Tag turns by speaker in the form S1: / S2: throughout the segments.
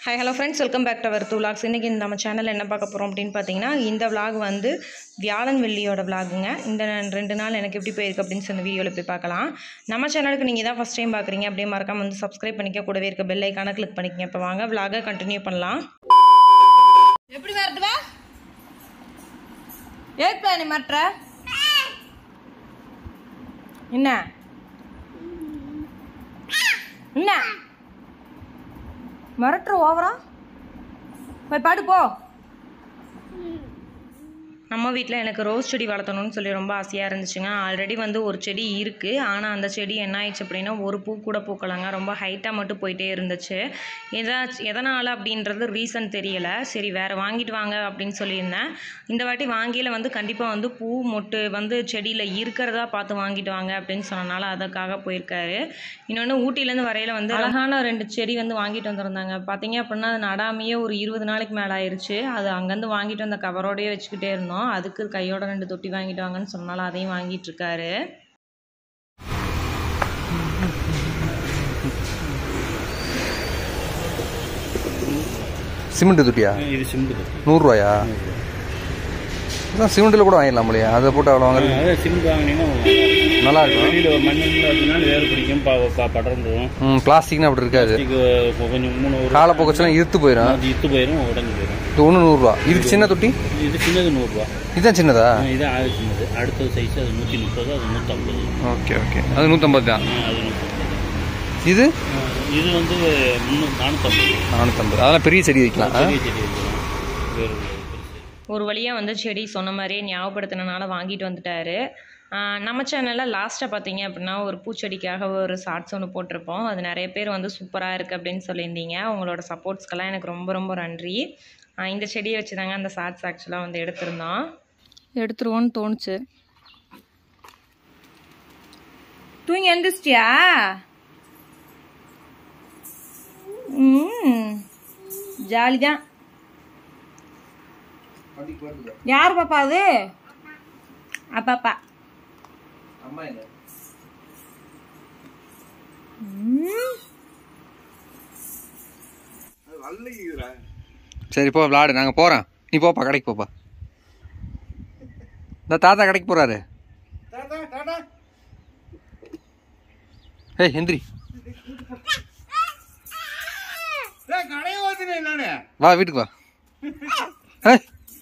S1: Hi hello friends welcome back to our two vlogs இன்றைக்கி நம்ம சேனலில் என்ன பார்க்க போகிறோம் அப்படின்னு பார்த்தீங்கன்னா இந்த vlog வந்து வியாழன் வெள்ளியோட vlogங்க இந்த ரெண்டு நாள் எனக்கு எப்படி போயிருக்கு அப்படின்னு சொல்லி வீடியோவில் போய் பார்க்கலாம் நம்ம சேனலுக்கு நீங்கள் தான் ஃபஸ்ட் டைம் பார்க்குறீங்க அப்படியே மறக்காம வந்து சப்ஸ்கிரைப் பண்ணிக்க கூடவே இருக்க பெல் ஐக்கான கிளிக் பண்ணிக்கங்க இப்போ வாங்க vlog-அ கண்டினியூ பண்ணலாம்
S2: எப்படி மிரட்டுவ ஏற்பா நீ மிரட்டுற என்ன என்ன மிரட்டுற ஓவரா போய் பாடு போ
S1: நம்ம வீட்டில் எனக்கு ரோஸ் செடி வளர்த்தணும்னு சொல்லி ரொம்ப ஆசையாக இருந்துச்சுங்க ஆல்ரெடி வந்து ஒரு செடி இருக்குது ஆனால் அந்த செடி என்ன ஆயிடுச்சு அப்படின்னா ஒரு பூ கூட பூக்கலைங்க ரொம்ப ஹைட்டாக மட்டும் போயிட்டே இருந்துச்சு எதாச்சு எதனால் அப்படின்றது ரீசன் தெரியலை சரி வேறு வாங்கிட்டு வாங்க அப்படின்னு சொல்லியிருந்தேன் இந்த வாட்டி வாங்கியில் வந்து கண்டிப்பாக வந்து பூ மொட்டு வந்து செடியில் இருக்கிறதா பார்த்து வாங்கிட்டு வாங்க அப்படின்னு சொன்னனால அதுக்காக போயிருக்காரு இன்னொன்று ஊட்டியிலேருந்து வரையில வந்து அழகான ரெண்டு செடி வந்து வாங்கிட்டு வந்திருந்தாங்க பார்த்தீங்க அப்படின்னா அது நடாமையே ஒரு இருபது நாளைக்கு மேலே ஆயிருச்சு அது அங்கேருந்து வாங்கிட்டு வந்த கவரோடயே வச்சுக்கிட்டே இருந்தோம் அதுக்கு கையோட ரெண்டு தொட்டி வாங்கிட்டு வாங்கன்னு சொன்னாலும் அதையும் வாங்கிட்டு இருக்காரு
S3: சிமெண்ட் தொட்டியா
S4: இது சிம்பிள்
S3: நூறுரூவாயா அதான் சிமெண்ட்டில் கூட வாங்கிடலாம் இல்லையா அதை போட்டு அவ்வளோ வாங்குறது
S4: அதான் சிமெண்ட் வாங்கினீங்கன்னா
S3: நல்லா இருக்கும்
S4: வெளியில் ஒரு மண்ணில் அப்படின்னா வேறு பிடிக்கும் பா பா- படர்ந்துடும்
S3: ம் பிளாஸ்டிக்னா அப்படி இருக்காது
S4: இதுக்கு கொஞ்சம் மூணு ஒரு
S3: காலை போக்கச்செல்லாம் இருத்து போயிடும்
S4: அது இத்து போயிடும் உடஞ்சி போயிடும்
S3: இது ஒன்று நூறுரூவா இதுக்கு சின்ன தொட்டி
S4: இது சின்னது நூறுரூவா
S3: இதுதான் சின்னதா
S4: இது அது சின்னது அடுத்த சைஸ் அது நூற்றி முப்பது அது நூற்றம்பது
S3: ஓகே ஓகே அது நூற்றம்பது தான்
S4: அது நூற்றம்பது
S3: இது
S4: இது வந்து முந்நூறு நானூற்றம்பது
S3: நானூற்றம்பது அதெல்லாம் பெரிய செடி வைக்கலாம் ஆ?
S4: பெரிய செடி வைக்கலாம் வேறு பெருசு
S1: ஒரு வழியாக வந்து செடி சொன்ன மாதிரியே ஞாபகப்படுத்தினால வாங்கிட்டு வந்துட்டாரு ஆஹ் நம்ம சேனலில் லாஸ்ட்டாக பார்த்தீங்க அப்படின்னா ஒரு பூச்செடிக்காக ஒரு ஷார்ட்ஸ் ஒன்று போட்டிருப்போம் அது நிறைய பேர் வந்து சூப்பராக இருக்குது அப்படின்னு சொல்லியிருந்தீங்க உங்களோட சப்போர்ட்ஸ்க்கெல்லாம் எனக்கு ரொம்ப ரொம்ப நன்றி ஆஹ் இந்த செடியை வச்சு தாங்க அந்த ஷார்ட்ஸ் ஆக்சுவலாக வந்து எடுத்திருந்தோம்
S2: எடுத்துருவோன்னு தோணுச்சு தூங்கி எந்திரிச்சிட்டியா ம் ஜாலி தான் யார் பாப்பா அது அப்பாப்பா ம்
S3: சரி போ விளாடு நாங்கள் போகிறோம் நீ போப்பா கடைக்கு போப்பா இந்த தாத்தா கடைக்கு போகிறாரு ஏய் எந்திரி வா வீட்டுக்கு வா ஏய்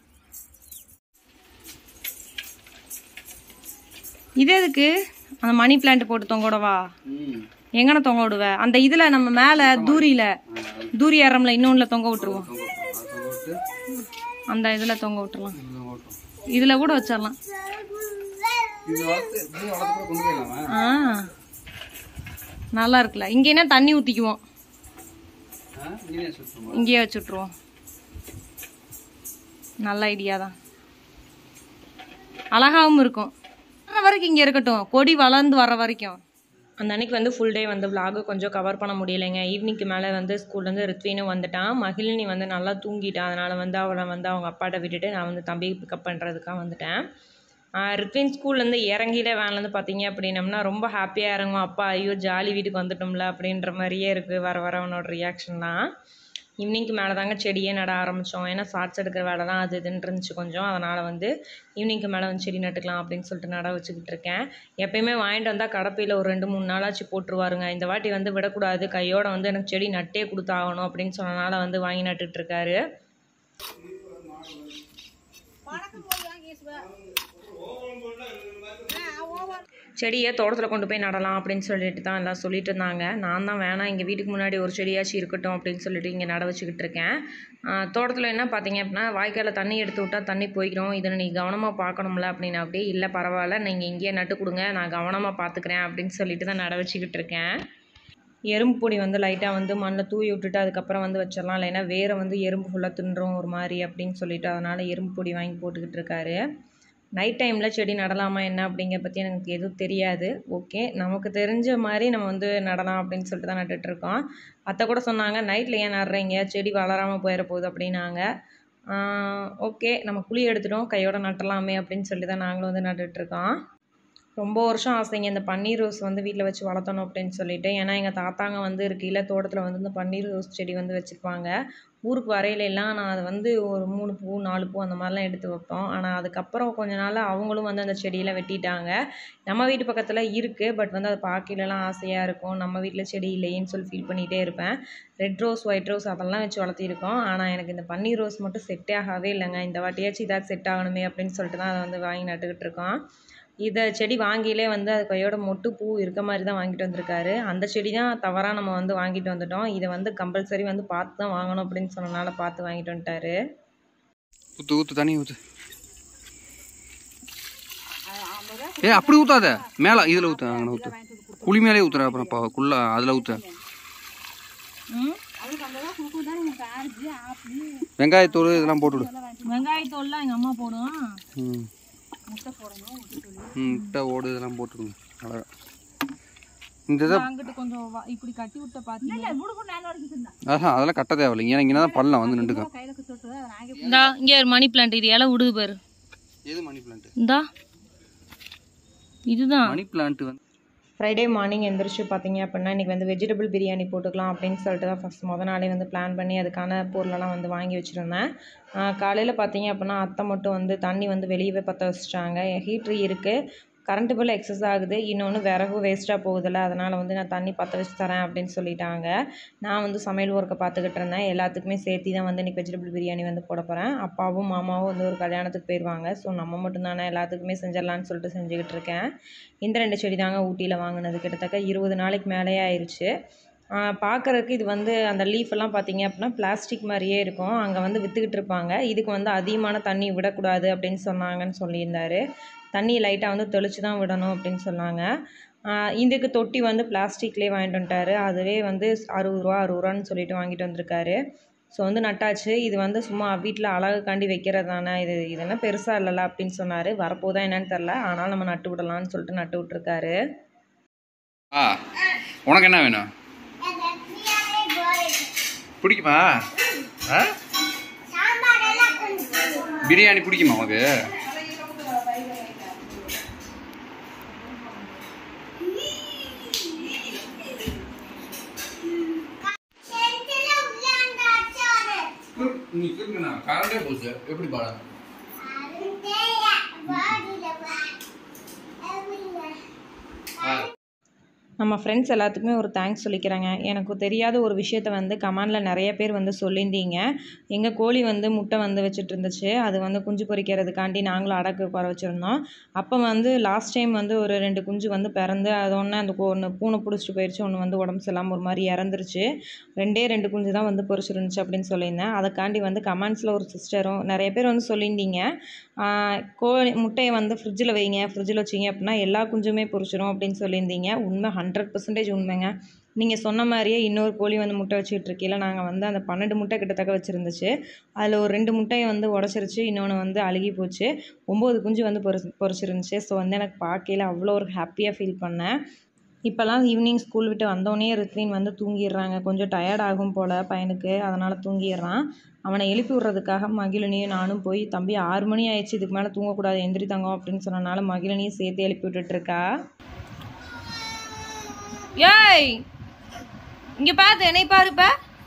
S2: இது எதுக்கு அந்த மணி பிளான்ட் போட்டு தொங்க விடவா எங்கன தொங்க விடுவ அந்த இதுல நம்ம மேல தூரியில தூரி ஏறம்ல இன்னொன்னுல தொங்க விட்டுருவோம் அந்த இதுல தொங்க விட்டுறலாம் இதுல கூட வச்சிடலாம் ஆ நல்லா இருக்குல்ல இங்கேனா தண்ணி ஊத்திக்குவோம் இங்கேயே வச்சு விட்டுருவோம் நல்ல ஐடியா தான் அழகாவும் இருக்கும் வர வரைக்கும் இங்க இருக்கட்டும் கொடி வளர்ந்து வர வரைக்கும்
S1: அந்த அன்னைக்கு வந்து ஃபுல் டே வந்து vlog கொஞ்சம் கவர் பண்ண முடியலைங்க ஈவினிங்க்கு மேலே வந்து ஸ்கூல்லேருந்து ரித்வினும் வந்துட்டான் மகிழினி வந்து நல்லா தூங்கிட்டான் அதனால் வந்து அவளை வந்து அவங்க அப்பாட்ட விட்டுட்டு நான் வந்து தம்பி பிக்கப் பண்ணுறதுக்காக வந்துட்டேன் ஆஹ் ரித்வின் ஸ்கூல்லேருந்து இறங்கிட வேன்லேருந்து பார்த்தீங்க அப்படின்னம்னா ரொம்ப ஹாப்பியாக இறங்கும் அப்பா ஐயோ ஜாலி வீட்டுக்கு வந்துட்டோம்ல அப்படின்ற மாதிரியே இருக்குது வர வர அவனோட ரியாக்ஷன்லாம் ஈவினிங்க்கு மேலே தாங்க செடியே நட ஆரம்பித்தோம் ஏன்னா ஷார்ட்ஸ் எடுக்கிற வேலை தான் அது இதுன்னு இருந்துச்சு கொஞ்சம் அதனால் வந்து ஈவினிங்க்கு மேலே வந்து செடி நட்டுக்கலாம் அப்படின்னு சொல்லிட்டு நட வச்சுக்கிட்டு இருக்கேன் எப்பயுமே வாங்கிட்டு வந்தால் கடப்பையில் ஒரு ரெண்டு மூணு நாளாச்சு போட்டுருவாருங்க இந்த வாட்டி வந்து விடக்கூடாது கையோட வந்து எனக்கு செடி நட்டே கொடுத்தாகணும் அப்படின்னு சொன்னனால வந்து வாங்கி நட்டுட்டு இருக்காரு செடியை தோட்டத்தில் கொண்டு போய் நடலாம் அப்படின்னு சொல்லிட்டு தான் எல்லாம் சொல்லிட்டு இருந்தாங்க நான் தான் வேணாம் எங்கள் வீட்டுக்கு முன்னாடி ஒரு செடியாச்சும் இருக்கட்டும் அப்படின்னு சொல்லிட்டு இங்கே நட வச்சுக்கிட்டு இருக்கேன் ஆஹ் தோட்டத்தில் என்ன பார்த்தீங்க அப்படின்னா வாய்க்காலில் தண்ணி எடுத்து விட்டால் தண்ணி போய்க்கிறோம் இதை நீ கவனமாக பார்க்கணும்ல அப்படின்னு அப்படியே இல்லை பரவாயில்ல நீங்கள் இங்கேயே நட்டு கொடுங்க நான் கவனமாக பார்த்துக்கிறேன் அப்படின்னு சொல்லிட்டு தான் நட வச்சுக்கிட்டு இருக்கேன் எறும்பு பொடி வந்து லைட்டாக வந்து மண்ணில் தூவி விட்டுட்டு அதுக்கப்புறம் வந்து வச்சிடலாம் இல்லைன்னா வேரை வந்து எறும்பு ஃபுல்லாக தின்றும் ஒரு மாதிரி அப்படின்னு சொல்லிட்டு அதனால் எறும்பு பொடி வாங்கி போட்டுக்கிட்டு இருக்காரு நைட் டைமில் செடி நடலாமா என்ன அப்படிங்கிற பற்றி எனக்கு எதுவும் தெரியாது ஓகே நமக்கு தெரிஞ்ச மாதிரி நம்ம வந்து நடலாம் அப்படின்னு சொல்லிட்டு தான் நட்டுட்ருக்கோம் அத்தை கூட சொன்னாங்க நைட்டில் ஏன் நடுறீங்க செடி வளராமல் போயிட போகுது அப்படின்னாங்க ஓகே நம்ம குழி எடுத்துட்டோம் கையோட நட்டலாமே அப்படின்னு சொல்லி தான் நாங்களும் வந்து நட்டுட்ருக்கோம் ரொம்ப வருஷம் ஆசைங்க இந்த பன்னீர் ரோஸ் வந்து வீட்டில் வச்சு வளர்த்தணும் அப்படின்னு சொல்லிட்டு ஏன்னா எங்கள் தாத்தாங்க வந்து இருக்கையில் தோட்டத்தில் வந்து இந்த பன்னீர் ரோஸ் செடி வந்து வச்சுருப்பாங்க ஊருக்கு வரையில எல்லாம் நான் அதை வந்து ஒரு மூணு பூ நாலு பூ அந்த மாதிரிலாம் எடுத்து வைப்போம் ஆனால் அதுக்கப்புறம் கொஞ்ச நாள் அவங்களும் வந்து அந்த செடியெல்லாம் வெட்டிட்டாங்க நம்ம வீட்டு பக்கத்தில் இருக்குது பட் வந்து அதை பார்க்கலலாம் ஆசையாக இருக்கும் நம்ம வீட்டில் செடி இல்லையேன்னு சொல்லி ஃபீல் பண்ணிகிட்டே இருப்பேன் ரெட் ரோஸ் ஒயிட் ரோஸ் அதெல்லாம் வச்சு வளர்த்திருக்கோம் ஆனால் எனக்கு இந்த பன்னீர் ரோஸ் மட்டும் செட்டே ஆகவே இல்லைங்க இந்த வாட்டியாச்சும் இதாக செட் ஆகணுமே அப்படின்னு சொல்லிட்டு தான் அதை வந்து வாங்கி நட்டுக்கிட்டு இருக்கோம் இதை செடி வாங்கியிலே வந்து அது கையோட மொட்டு பூ இருக்க மாதிரி தான் வாங்கிட்டு வந்திருக்காரு அந்த செடி தான் தவறாக நம்ம வந்து வாங்கிட்டு வந்துட்டோம் இதை வந்து கம்பல்சரி வந்து பார்த்து தான் வாங்கணும் அப்படின்னு சொன்னனால பார்த்து வாங்கிட்டு வந்துட்டாரு
S3: ஊற்று ஊற்று தண்ணி ஊற்று ஏ அப்படி ஊற்றாத மேலே இதில் ஊற்று அங்கே ஊற்று குழி மேலே ஊற்றுற அப்புறம் பா குள்ள அதில் ஊற்று வெங்காயத்தூள் இதெல்லாம் போட்டுவிடு
S2: வெங்காயத்தோல்லாம் எங்கள் அம்மா போடும்
S3: ம் ம் முட்டை ஓடு இதெல்லாம் போட்டுருங்க அழகா இந்த இதை
S2: அங்கிட்டு கொஞ்சம் வா- இப்படி கட்டி விட்ட பார்த்தீங்க
S3: அதான் அதெல்லாம் கட்ட தேவையில்லை ஏன்னா இங்கே தான் பள்ளம் வந்து நின்றுக்கும்
S2: இந்தா இங்கே ஒரு மணி பிளான்ட் இது இலை விடுது பாரு
S3: எது மணி பிளான்ட்
S2: இந்தா இதுதான்
S3: மணி பிளான்ட் வந்து
S1: ஃப்ரைடே மார்னிங் எந்திரிச்சு பார்த்தீங்க அப்படின்னா இன்றைக்கி வந்து வெஜிடபிள் பிரியாணி போட்டுக்கலாம் அப்படின்னு சொல்லிட்டு தான் ஃபஸ்ட் முத நாளே வந்து பிளான் பண்ணி அதுக்கான பொருளெல்லாம் வந்து வாங்கி வச்சுருந்தேன் காலையில் பார்த்தீங்க அப்படின்னா அத்தை மட்டும் வந்து தண்ணி வந்து வெளியவே பற்ற வச்சுட்டாங்க ஹீட்ரு இருக்குது கரண்ட்டு பில் எக்ஸஸ் ஆகுது இன்னொன்று விறகு வேஸ்ட்டாக போகுதுல்ல அதனால் வந்து நான் தண்ணி பற்ற வச்சு தரேன் அப்படின்னு சொல்லிட்டாங்க நான் வந்து சமையல் ஒர்க்கை பார்த்துக்கிட்டு இருந்தேன் எல்லாத்துக்குமே சேர்த்து தான் வந்து இன்றைக்கி வெஜிடபிள் பிரியாணி வந்து போட போகிறேன் அப்பாவும் மாமாவும் வந்து ஒரு கல்யாணத்துக்கு போயிடுவாங்க ஸோ நம்ம மட்டும் தானே எல்லாத்துக்குமே செஞ்சிடலான்னு சொல்லிட்டு செஞ்சுக்கிட்டு இருக்கேன் இந்த ரெண்டு செடி தாங்க ஊட்டியில் வாங்கினது கிட்டத்தட்ட இருபது நாளைக்கு மேலேயே ஆயிடுச்சு பார்க்குறதுக்கு இது வந்து அந்த லீஃப் எல்லாம் பார்த்தீங்க அப்படின்னா பிளாஸ்டிக் மாதிரியே இருக்கும் அங்கே வந்து விற்றுக்கிட்டு இருப்பாங்க இதுக்கு வந்து அதிகமான தண்ணி விடக்கூடாது அப்படின்னு சொன்னாங்கன்னு சொல்லியிருந்தாரு தண்ணி லைட்டாக வந்து தெளித்து தான் விடணும் அப்படின்னு சொன்னாங்க ஆஹ் இதுக்கு தொட்டி வந்து பிளாஸ்டிக்லேயே வாங்கிட்டு வந்துட்டாரு அதுவே வந்து அறுபது ரூபா அறுபது ரூபான்னு சொல்லிட்டு வாங்கிட்டு வந்திருக்காரு ஸோ வந்து நட்டாச்சு இது வந்து சும்மா வீட்டில் அழகுக்காண்டி வைக்கிறது தானே இது இது என்ன பெருசாக இல்லைல்ல அப்படின்னு சொன்னார் வரப்போதா என்னன்னு தெரில ஆனாலும் நம்ம நட்டு விடலாம்னு சொல்லிட்டு நட்டு விட்ருக்காரு
S3: ஆ உனக்கு என்ன வேணும் பிடிக்குமா ஆ பிரியாணி பிடிக்குமா உனக்கு நீ கரண்டே போச்சு எப்படி பாட
S1: நம்ம ஃப்ரெண்ட்ஸ் எல்லாத்துக்குமே ஒரு தேங்க்ஸ் சொல்லிக்கிறேங்க எனக்கு தெரியாத ஒரு விஷயத்த வந்து கமெண்டில் நிறைய பேர் வந்து சொல்லியிருந்தீங்க எங்கள் கோழி வந்து முட்டை வந்து வச்சுட்டு இருந்துச்சு அது வந்து குஞ்சு பொரிக்கிறதுக்காண்டி நாங்களும் அடக்கு குறை வச்சுருந்தோம் அப்போ வந்து லாஸ்ட் டைம் வந்து ஒரு ரெண்டு குஞ்சு வந்து பிறந்து அது ஒன்று அந்த ஒன்று பூனை பிடிச்சிட்டு போயிடுச்சு ஒன்று வந்து உடம்பு சரியில்லாமல் ஒரு மாதிரி இறந்துருச்சு ரெண்டே ரெண்டு குஞ்சு தான் வந்து பொரிச்சிருந்துச்சு அப்படின்னு சொல்லியிருந்தேன் அதுக்காண்டி வந்து கமெண்ட்ஸில் ஒரு சிஸ்டரும் நிறைய பேர் வந்து சொல்லியிருந்தீங்க ஆஹ் கோழி முட்டையை வந்து ஃப்ரிட்ஜில் வைங்க ஃப்ரிட்ஜில் வச்சிங்க அப்படின்னா எல்லா குஞ்சுமே பொரிச்சிரும் அப்படின்னு சொல்லியிருந்தீங்க உண்மை ஹண்ட்ரட் பர்சன்டேஜ் உண்மைங்க நீங்கள் சொன்ன மாதிரியே இன்னொரு கோழி வந்து முட்டை வச்சுக்கிட்டு இருக்கையில் நாங்கள் வந்து அந்த பன்னெண்டு முட்டை கிட்டத்தக்க வச்சுருந்துச்சு அதில் ஒரு ரெண்டு முட்டையை வந்து உடச்சிருச்சு இன்னொன்று வந்து அழுகி போச்சு ஒம்பது குஞ்சு வந்து பொரிச்சு பொரிச்சிருந்துச்சு ஸோ வந்து எனக்கு பார்க்கையில் அவ்வளோ ஒரு ஹாப்பியாக ஃபீல் பண்ணேன் இப்போல்லாம் ஈவினிங் ஸ்கூல் விட்டு வந்தோடனே ரித்வின் வந்து தூங்கிடுறாங்க கொஞ்சம் டயர்ட் ஆகும் போல் பையனுக்கு அதனால் தூங்கிடுறான் அவனை எழுப்பி விட்றதுக்காக மகிழினியும் நானும் போய் தம்பி ஆறு மணி ஆயிடுச்சு இதுக்கு மேலே தூங்கக்கூடாது எந்திரி தங்கம் அப்படின்னு சொன்னனால மகிழினியும் சேர்த்து எழுப்பி விட்டுட்டு இருக்கா
S2: ஏய் இங்க பாத்து என்னை பாருப்ப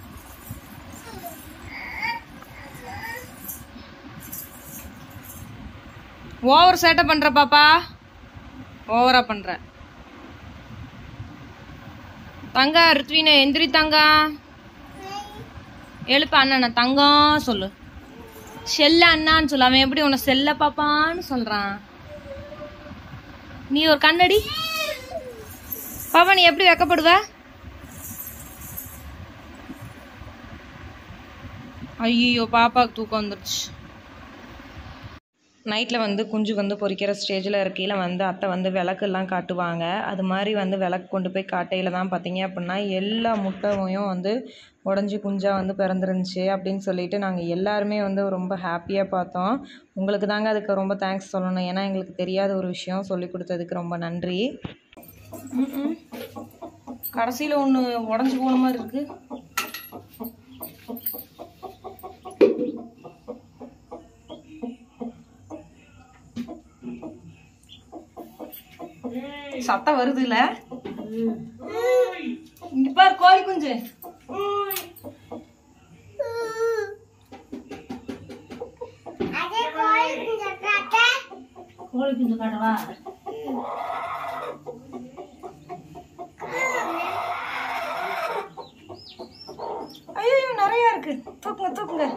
S2: ஓவர் சேட்டை பண்ற பாப்பா ஓவரா பண்ற தங்க ரித்வின எந்திரி தங்க எழுப்ப அண்ணன தங்கம் சொல்லு செல்ல அண்ணான்னு சொல்லு அவன் எப்படி உன்னை செல்ல பாப்பான்னு சொல்றான் நீ ஒரு கண்ணடி பாப்பா நீ எப்படி வெக்கப்படுவ ஐயோ பாப்பாக்கு தூக்கம் வந்துருச்சு
S1: நைட்டில் வந்து குஞ்சு வந்து பொரிக்கிற ஸ்டேஜில் இருக்கையில் வந்து அத்தை வந்து விளக்கெல்லாம் காட்டுவாங்க அது மாதிரி வந்து விளக்கு கொண்டு போய் காட்டையில் தான் பார்த்தீங்க அப்படின்னா எல்லா முட்டையும் வந்து உடஞ்சி குஞ்சாக வந்து பிறந்துருந்துச்சு அப்படின்னு சொல்லிட்டு நாங்கள் எல்லாருமே வந்து ரொம்ப ஹாப்பியாக பார்த்தோம் உங்களுக்கு தாங்க அதுக்கு ரொம்ப தேங்க்ஸ் சொல்லணும் ஏன்னா எங்களுக்கு தெரியாத ஒரு விஷயம் சொல்லி கொடுத்ததுக்கு ரொம்ப நன்றி
S2: கடைசியில் ஒன்று உடஞ்சி போன மாதிரி இருக்கு சத்தம் வருது இல்ல இங்க பாரு கோழி குஞ்சு
S5: கோழி குஞ்சு காட்டவா
S2: ஐயோ நிறைய இருக்கு தூக்குங்க தூக்குங்க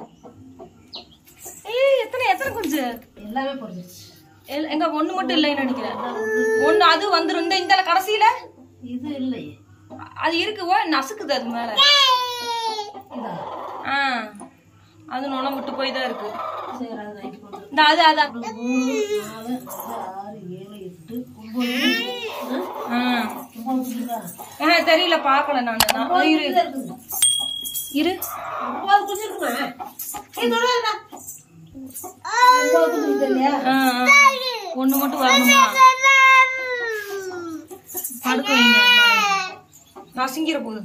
S2: ஏய் எத்தனை எத்தனை குஞ்சு
S5: எல்லாமே பொறிச்சிருச்சு
S2: எல்- எங்க ஒண்ணு மட்டும் இல்லைன்னு நினைக்கிறேன் ஒண்ணு அது வந்துரும் இந்த இந்த கடைசியில
S5: இது இல்லையே
S2: அது இருக்கு ஓ நசுக்குது அது மேல
S5: இதா
S2: ஆ அது நுணம் விட்டு போய் தான் இருக்கு
S5: சரி அது நைட்டு போட்டு
S2: இந்த அது அதான்
S5: மூணு நாலு அஞ்சு ஆறு ஏழு எட்டு ஒன்பது
S2: ஆ.
S5: ஒன்பது குஞ்சுதா
S2: ஆ, தெரியல பார்க்கல நான் நான் ஆ, இரு
S5: இருக்குது
S2: இரு
S5: ஒன்பது குஞ்சு இருக்குமா ஏய் தொடாதடா ஒன்பது குஞ்சு இருக்குது இல்லையா
S2: ஆ, ஆ. ஒண்ணு மட்டும் வரணுமா படுக்க வைங்க நசுங்கிற போகுது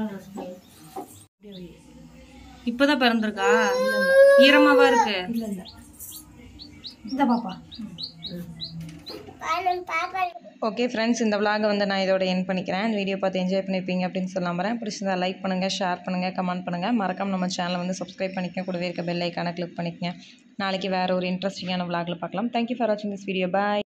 S2: இப்பதான் பிறந்திருக்கா ஈரமாவா இருக்கு
S5: இல்ல இல்ல இந்த பாப்பா
S1: ஓகே ஃப்ரெண்ட்ஸ் இந்த vlog வந்து நான் இதோட என் பண்ணிக்கிறேன் இந்த வீடியோ பார்த்து என்ஜாய் பண்ணியிருப்பீங்க அப்படின்னு சொல்ல நம்புறேன் பிடிச்சிருந்தா லைக் பண்ணுங்கள் ஷேர் பண்ணுங்கள் கமெண்ட் பண்ணுங்கள் மறக்காம நம்ம சேனலை வந்து சப்ஸ்கிரைப் பண்ணிக்க கூடவே இருக்க பெல் ஐக்கானை கிளிக் பண்ணிக்கங்க நாளைக்கு வேறு ஒரு இன்ட்ரெஸ்டிங்கான vlogல பார்க்கலாம் தேங்க்யூ ஃபார் வாட்சிங் திஸ் வீடியோ பாய்